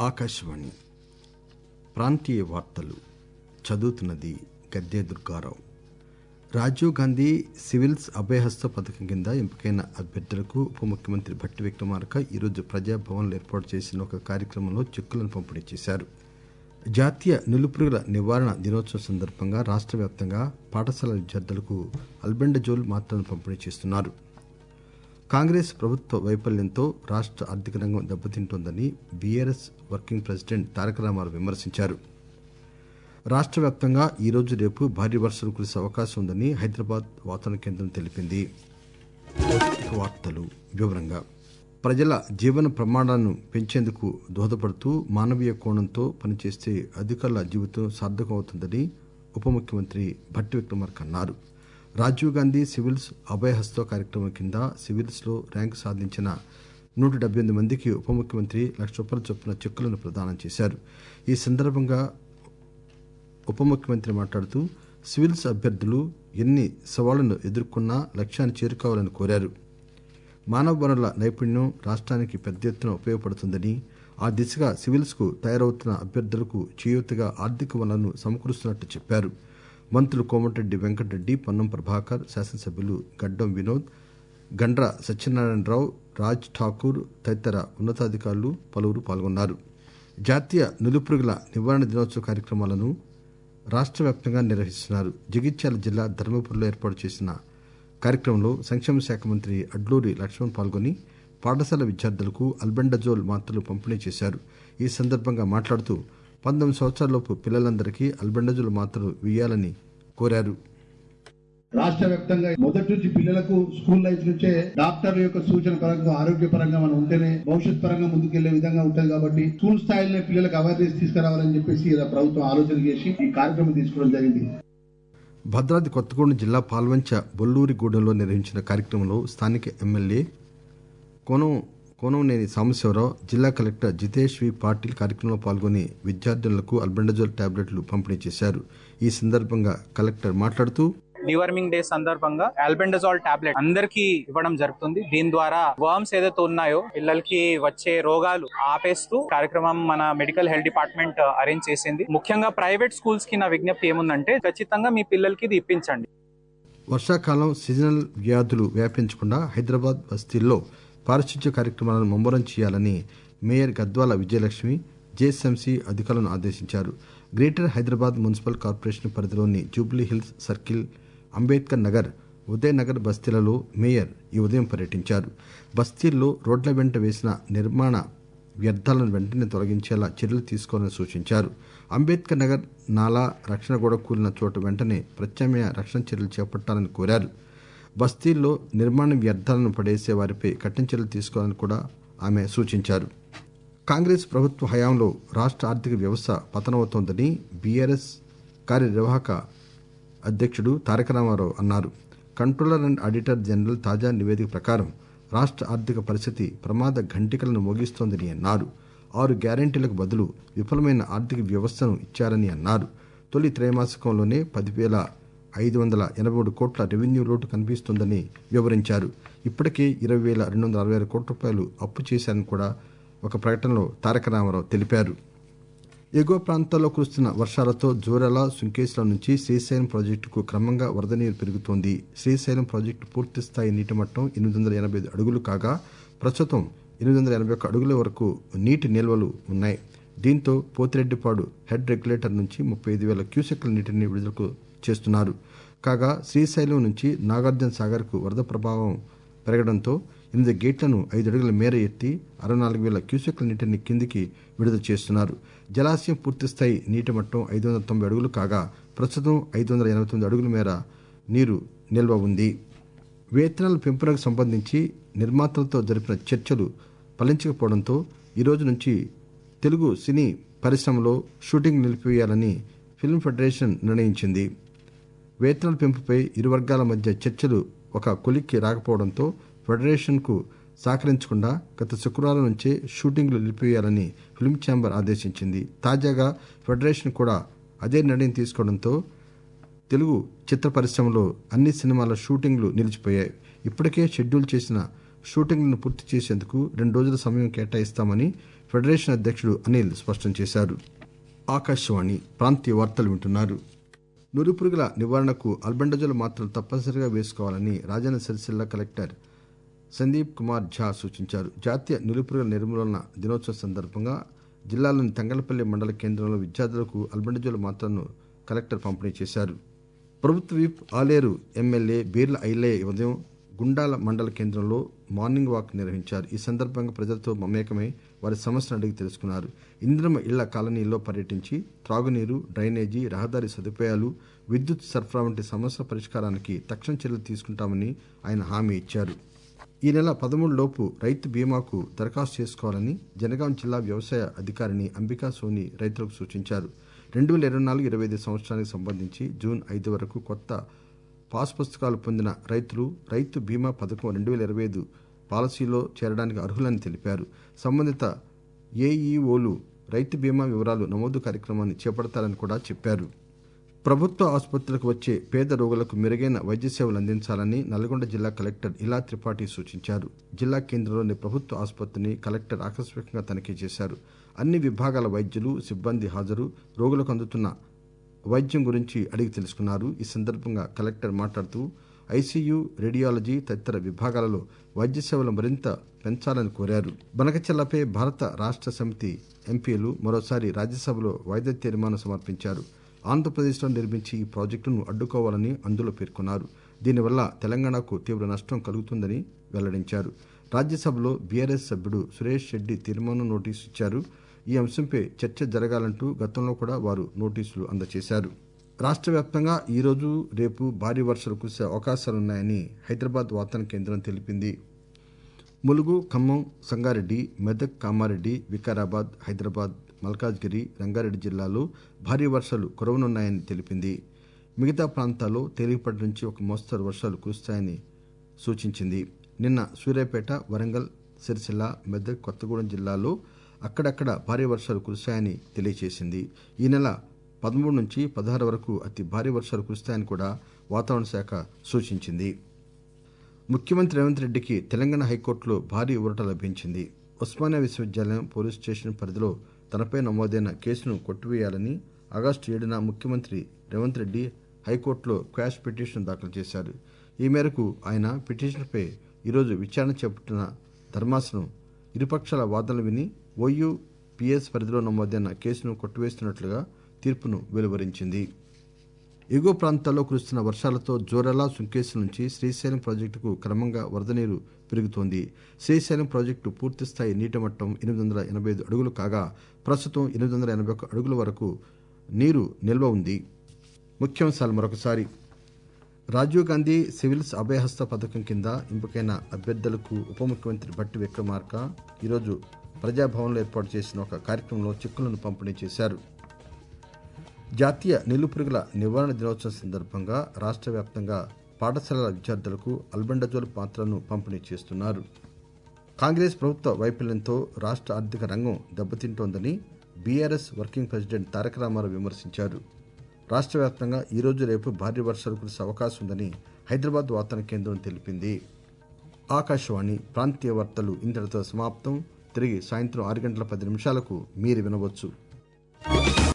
ఆకాశవాణి ప్రాంతీయ వార్తలు చదువుతున్నది గద్దె దుర్గారావు రాజీవ్ గాంధీ సివిల్స్ అభయహస్త పథకం కింద ఎంపికైన అభ్యర్థులకు ఉప ముఖ్యమంత్రి భట్టి విక్రమార్క ఈరోజు ప్రజాభవన్లో ఏర్పాటు చేసిన ఒక కార్యక్రమంలో చెక్కులను పంపిణీ చేశారు జాతీయ నులిపురుగుల నివారణ దినోత్సవం సందర్భంగా రాష్ట్ర వ్యాప్తంగా పాఠశాల విద్యార్థులకు అల్బెండజోల్ మాత్రలను పంపిణీ చేస్తున్నారు కాంగ్రెస్ ప్రభుత్వ వైఫల్యంతో రాష్ట్ర ఆర్థిక రంగం దెబ్బతింటోందని BRS working president Taraka Ramarao విమర్శించారు రాష్ట్ర వ్యాప్తంగా ఈరోజు రేపు భారీ వర్షాలు కురిసే అవకాశం ఉందని హైదరాబాద్ వాతావరణ కేంద్రం తెలిపింది ఇక వార్తలు వివరంగా ప్రజల జీవన ప్రమాణాలను పెంచేందుకు దోహదపడుతూ మానవీయ కోణంతో పనిచేస్తే అధికారుల జీవితం సార్థకం అవుతుందని ఉప ముఖ్యమంత్రి భట్టి విక్రమార్క అన్నారు రాజీవ్ గాంధీ సివిల్స్ అభయహస్తో కార్యక్రమం కింద సివిల్స్ లో ర్యాంకు సాధించిన నూట డెబ్బై ఎనిమిది మందికి ఉప ముఖ్యమంత్రి లక్ష రూపాయల చొప్పున చెక్కులను ప్రదానం చేశారు ఈ సందర్భంగా ఉప ముఖ్యమంత్రి మాట్లాడుతూ సివిల్స్ అభ్యర్థులు ఎన్ని సవాళ్లను ఎదుర్కొన్నా లక్ష్యాన్ని చేరుకోవాలని కోరారు మానవ వనరుల నైపుణ్యం రాష్ట్రానికి పెద్ద ఎత్తున ఉపయోగపడుతుందని ఆ దిశగా సివిల్స్ కు తయారవుతున్న అభ్యర్థులకు చేయూతగా ఆర్థిక వనరులను సమకూరుస్తున్నట్టు చెప్పారు మంత్రులు కోమటిరెడ్డి వెంకటరెడ్డి పొన్నం ప్రభాకర్ శాసనసభ్యులు గడ్డం వినోద్ గండ్ర సత్యనారాయణరావు రాజ్ ఠాకూర్ తదితర ఉన్నతాధికారులు పలువురు పాల్గొన్నారు జాతీయ నులిపురుగుల నివారణ దినోత్సవ కార్యక్రమాలను రాష్ట్ర వ్యాప్తంగా నిర్వహిస్తున్నారు జగిత్యాల జిల్లా ధర్మపురిలో ఏర్పాటు చేసిన కార్యక్రమంలో సంక్షేమ శాఖ మంత్రి అడ్లూరి లక్ష్మణ్ పాల్గొని పాఠశాల విద్యార్థులకు అల్బెండజోల్ మాత్రలు పంపిణీ చేశారు ఈ సందర్భంగా మాట్లాడుతూ పంతొమ్మిది సంవత్సరాలలోపు పిల్లలందరికీ అల్బెండజోల్ మాత్రలు వేయాలని కోరారు రాష్ట్ర వ్యాప్తంగా మొదటి నుంచి పిల్లలకు స్కూల్ లైఫ్ నుంచే డాక్టర్ల యొక్క సూచన పరంగా ఆరోగ్య పరంగా మనం ఉంటేనే భవిష్యత్ పరంగా ముందుకెళ్లే విధంగా ఉంటది కాబట్టి స్కూల్ స్థాయిలోనే పిల్లలకు అవేర్నెస్ తీసుకురావాలని చెప్పేసి ఇలా ప్రభుత్వం ఆలోచన చేసి ఈ కార్యక్రమం తీసుకోవడం జరిగింది భద్రాద్రి కొత్తగూడెం జిల్లా పాల్వంచ బొల్లూరిగూడెంలో నిర్వహించిన కార్యక్రమంలో స్థానిక ఎమ్మెల్యే కోనం కోనంనేని సాంబశివరావు జిల్లా కలెక్టర్ జితేష్ వి పాటిల్ కార్యక్రమంలో పాల్గొని విద్యార్థులకు అల్బెండజోల్ టాబ్లెట్లు పంపిణీ చేశారు ఈ సందర్భంగా కలెక్టర్ మాట్లాడుతూ డివర్మింగ్ డే సందర్భంగా ఆల్బెండజాల్ టాబ్లెట్ అందరికీ ఇవ్వడం జరుగుతుంది దీని ద్వారా వర్మ్స్ ఏదైతే ఉన్నాయో పిల్లలకి వచ్చే రోగాలు ఆపేస్తూ కార్యక్రమం మన మెడికల్ హెల్త్ డిపార్ట్మెంట్ అరేంజ్ చేసింది ముఖ్యంగా ప్రైవేట్ స్కూల్స్ కి నా విజ్ఞప్తి ఏముందంటే ఖచ్చితంగా మీ పిల్లలకి ఇది ఇప్పించండి వర్షాకాలం సీజనల్ వ్యాధులు వ్యాపించకుండా హైదరాబాద్ బస్తీల్లో పారిశుధ్య కార్యక్రమాలను ముమ్మరం చేయాలని మేయర్ గద్వాల విజయలక్ష్మి జేఎస్ఎంసీ అధికారులను ఆదేశించారు గ్రేటర్ హైదరాబాద్ మున్సిపల్ కార్పొరేషన్ పరిధిలోని jubilee hills circle Ambedkar Nagar Uday Nagar బస్తీలలో మేయర్ ఈ ఉదయం పర్యటించారు బస్తీల్లో రోడ్ల వెంట వేసిన నిర్మాణ వ్యర్థాలను వెంటనే తొలగించేలా చర్యలు తీసుకోవాలని సూచించారు అంబేద్కర్ నగర్ నాలా రక్షణ గోడ కూలిన చోట వెంటనే ప్రత్యామ్నాయ రక్షణ చర్యలు చేపట్టాలని కోరారు బస్తీల్లో నిర్మాణ వ్యర్థాలను పడేసే వారిపై కఠిన చర్యలు తీసుకోవాలని కూడా ఆమె సూచించారు కాంగ్రెస్ ప్రభుత్వ హయాంలో రాష్ట్ర ఆర్థిక వ్యవస్థ పతనమవుతోందని బీఆర్ఎస్ కార్యనిర్వాహక అధ్యక్షుడు తారక రామారావు అన్నారు కంట్రోలర్ అండ్ ఆడిటర్ జనరల్ తాజా నివేదిక ప్రకారం రాష్ట్ర ఆర్థిక పరిస్థితి ప్రమాద ఘంటికలను మోగిస్తోందని అన్నారు ఆరు గ్యారంటీలకు బదులు విఫలమైన ఆర్థిక వ్యవస్థను ఇచ్చారని అన్నారు తొలి త్రైమాసికంలోనే పదివేల ఐదు వందల ఎనభై మూడు కోట్ల రెవెన్యూ లోటు కనిపిస్తోందని వివరించారు ఇప్పటికే ఇరవై వేల రెండు వందల అరవై ఆరు కోట్ల రూపాయలు అప్పు చేశారని కూడా ఒక ప్రకటనలో తారక రామారావు తెలిపారు ఎగువ ప్రాంతాల్లో కురుస్తున్న వర్షాలతో జోరాల సుంకేశ్వరం నుంచి శ్రీశైలం ప్రాజెక్టుకు క్రమంగా వరద నీరు పెరుగుతోంది శ్రీశైలం ప్రాజెక్టు పూర్తి స్థాయి నీటి మట్టం ఎనిమిది వందల ఎనభై ఐదు అడుగులు కాగా ప్రస్తుతం ఎనిమిది వందల ఎనభై ఒక్క అడుగుల వరకు నీటి నిల్వలు ఉన్నాయి దీంతో పోతిరెడ్డిపాడు హెడ్ రెగ్యులేటర్ నుంచి ముప్పై ఐదు వేల క్యూసెక్ల నీటిని విడుదలకు చేస్తున్నారు కాగా శ్రీశైలం నుంచి నాగార్జున సాగర్ కు వరద ప్రభావం పెరగడంతో ఎనిమిది గేట్లను ఐదు అడుగుల మేర ఎత్తి అరవై నాలుగు వేల క్యూసెక్ల నీటిని కిందికి విడుదల చేస్తున్నారు జలాశయం పూర్తిస్థాయి నీటి మట్టం ఐదు వందల తొంభై అడుగులు కాగా ప్రస్తుతం ఐదు వందల ఎనభై తొమ్మిది అడుగుల మేర నీరు నిల్వ ఉంది వేతనాల పెంపునకు సంబంధించి నిర్మాతలతో జరిపిన చర్చలు ఫలించకపోవడంతో ఈ రోజు నుంచి తెలుగు సినీ పరిశ్రమలో షూటింగ్ నిలిపివేయాలని ఫిల్మ్ ఫెడరేషన్ నిర్ణయించింది వేతనాల పెంపుపై ఇరు వర్గాల మధ్య చర్చలు ఒక కొలిక్కి రాకపోవడంతో ఫెడరేషన్ కు సహకరించకుండా గత శుక్రవారం నుంచే షూటింగ్లు నిలిపివేయాలని ఫిల్మ్ ఛాంబర్ ఆదేశించింది తాజాగా ఫెడరేషన్ కూడా అదే నిర్ణయం తీసుకోవడంతో తెలుగు చిత్ర పరిశ్రమలో అన్ని సినిమాల షూటింగ్లు నిలిచిపోయాయి ఇప్పటికే షెడ్యూల్ చేసిన షూటింగ్లను పూర్తి చేసేందుకు రెండు రోజుల సమయం కేటాయిస్తామని ఫెడరేషన్ అధ్యక్షుడు అనిల్ స్పష్టం చేశారు ఆకాశవాణి ప్రాంతీయ వార్తలు వింటున్నారు నురిపురుగుల నివారణకు అల్బెండజోల్ మాత్రలు తప్పనిసరిగా వేసుకోవాలని రాజన్న సిరిసిల్ల కలెక్టర్ సందీప్ కుమార్ ఝా సూచించారు జాతీయ నులిపురుగుల నిర్మూలన దినోత్సవం సందర్భంగా జిల్లాలోని తంగలపల్లి మండల కేంద్రంలో విద్యార్థులకు అల్బెండజోల్ మాత్రలను కలెక్టర్ పంపిణీ చేశారు ప్రభుత్వ విప్ ఆలేరు ఎమ్మెల్యే బీర్ల ఐలయ్య ఉదయం గుండాల మండల కేంద్రంలో మార్నింగ్ వాక్ నిర్వహించారు ఈ సందర్భంగా ప్రజలతో మమేకమై వారి సమస్యను అడిగి తెలుసుకున్నారు ఇంద్రమ ఇళ్ల కాలనీలో పర్యటించి త్రాగునీరు డ్రైనేజీ రహదారి సదుపాయాలు విద్యుత్ సరఫరా వంటి సమస్యల పరిష్కారానికి తక్షణ చర్యలు తీసుకుంటామని ఆయన హామీ ఇచ్చారు ఈ నెల పదమూడు లోపు రైతు బీమాకు దరఖాస్తు చేసుకోవాలని జనగాం జిల్లా వ్యవసాయ అధికారిని అంబికా సోని రైతులకు సూచించారు రెండు వేల ఇరవై నాలుగు ఇరవై ఐదు సంవత్సరానికి సంబంధించి జూన్ ఐదు వరకు కొత్త పాస్ పుస్తకాలు పొందిన రైతులు రైతు బీమా పథకం రెండు వేల ఇరవై ఐదు పాలసీలో చేరడానికి అర్హులని తెలిపారు సంబంధిత ఏఈఓలు రైతు బీమా వివరాలు నమోదు కార్యక్రమాన్ని చేపడతారని కూడా చెప్పారు ప్రభుత్వ ఆసుపత్రులకు వచ్చే పేద రోగులకు మెరుగైన వైద్య సేవలు అందించాలని నల్గొండ జిల్లా కలెక్టర్ ఇలా త్రిపాఠి సూచించారు జిల్లా కేంద్రంలోని ప్రభుత్వ ఆసుపత్రిని కలెక్టర్ ఆకస్మికంగా తనిఖీ చేశారు అన్ని విభాగాల వైద్యులు సిబ్బంది హాజరు రోగులకు అందుతున్న వైద్యం గురించి అడిగి తెలుసుకున్నారు ఈ సందర్భంగా కలెక్టర్ మాట్లాడుతూ ఐసీయూ రేడియాలజీ తదితర విభాగాలలో వైద్య సేవలు మరింత పెంచాలని కోరారు బనకచెల్లపై భారత రాష్ట్ర సమితి ఎంపీలు మరోసారి రాజ్యసభలో వాయిదా తీర్మానం సమర్పించారు ఆంధ్రప్రదేశ్లో నిర్మించి ఈ ప్రాజెక్టును అడ్డుకోవాలని అందులో పేర్కొన్నారు దీనివల్ల తెలంగాణకు తీవ్ర నష్టం కలుగుతుందని వెల్లడించారు రాజ్యసభలో బీఆర్ఎస్ సభ్యుడు సురేష్ రెడ్డి తీర్మానం నోటీసు ఇచ్చారు ఈ అంశంపై చర్చ జరగాలంటూ గతంలో కూడా వారు నోటీసులు అందజేశారు రాష్ట్ర వ్యాప్తంగా ఈరోజు రేపు భారీ వర్షాలు కురిసే అవకాశాలున్నాయని హైదరాబాద్ వాతావరణ కేంద్రం తెలిపింది ములుగు ఖమ్మం సంగారెడ్డి మెదక్ కామారెడ్డి వికారాబాద్ హైదరాబాద్ మల్కాజ్గిరి రంగారెడ్డి జిల్లాలో భారీ వర్షాలు కురవనున్నాయని తెలిపింది మిగతా ప్రాంతాల్లో తేలికపాటి నుంచి ఒక మోస్తరు వర్షాలు కురుస్తాయని సూచించింది నిన్న సూర్యాపేట వరంగల్ సిరిసిల్ల మెదక్ కొత్తగూడెం జిల్లాలో అక్కడక్కడ భారీ వర్షాలు కురిశాయని తెలియజేసింది ఈ నెల పదమూడు నుంచి పదహారు వరకు అతి భారీ వర్షాలు కురుస్తాయని కూడా వాతావరణ శాఖ సూచించింది ముఖ్యమంత్రి రేవంత్ రెడ్డికి తెలంగాణ హైకోర్టులో భారీ ఊరట లభించింది ఉస్మానియా విశ్వవిద్యాలయం పోలీస్ స్టేషన్ పరిధిలో తనపై నమోదైన కేసును కొట్టివేయాలని ఆగస్టు ఏడున ముఖ్యమంత్రి రేవంత్ రెడ్డి హైకోర్టులో క్వాష్ పిటిషన్ దాఖలు చేశారు ఈ మేరకు ఆయన పిటిషన్పై ఈరోజు విచారణ చేపట్టిన ధర్మాసనం ఇరుపక్షాల వాదనలు విని ఓయూ పిఎస్ పరిధిలో నమోదైన కేసును కొట్టివేస్తున్నట్లుగా తీర్పును వెలువరించింది ఎగువ ప్రాంతాల్లో కురుస్తున్న వర్షాలతో జోరెలా సుంకేశ్వర నుంచి శ్రీశైలం ప్రాజెక్టుకు క్రమంగా వరద నీరు పెరుగుతోంది శ్రీశైలం ప్రాజెక్టు పూర్తిస్థాయి నీటి మట్టం ఎనిమిది వందల ఎనభై ఐదు అడుగులు కాగా ప్రస్తుతం ఎనిమిది వందల ఎనభై ఒక్క అడుగుల వరకు నీరు నిల్వ ఉంది ముఖ్యాంశాలు మరొకసారి రాజీవ్ గాంధీ సివిల్స్ అభయహస్త పథకం కింద ఎంపికైన అభ్యర్థులకు ఉప ముఖ్యమంత్రి భట్టి విక్రమార్క ఈరోజు ప్రజాభవన్లో ఏర్పాటు చేసిన ఒక కార్యక్రమంలో చెక్కులను పంపిణీ చేశారు జాతీయ నిలుపురుగుల నివారణ దినోత్సవం సందర్భంగా రాష్ట్ర వ్యాప్తంగా పాఠశాలల విద్యార్థులకు అల్బెండజోల్ పాత్రలను పంపిణీ చేస్తున్నారు కాంగ్రెస్ ప్రభుత్వ వైఫల్యంతో రాష్ట్ర ఆర్థిక రంగం దెబ్బతింటోందని BRS working president Taraka Ramarao విమర్శించారు రాష్ట్ర వ్యాప్తంగా ఈరోజు రేపు భారీ వర్షాలు కురిసే అవకాశం ఉందని హైదరాబాద్ వాతావరణ కేంద్రం తెలిపింది ఆకాశవాణి ప్రాంతీయ వార్తలు ఇంతటితో సమాప్తం తిరిగి సాయంత్రం ఆరు గంటల పది నిమిషాలకు మీరు వినవచ్చు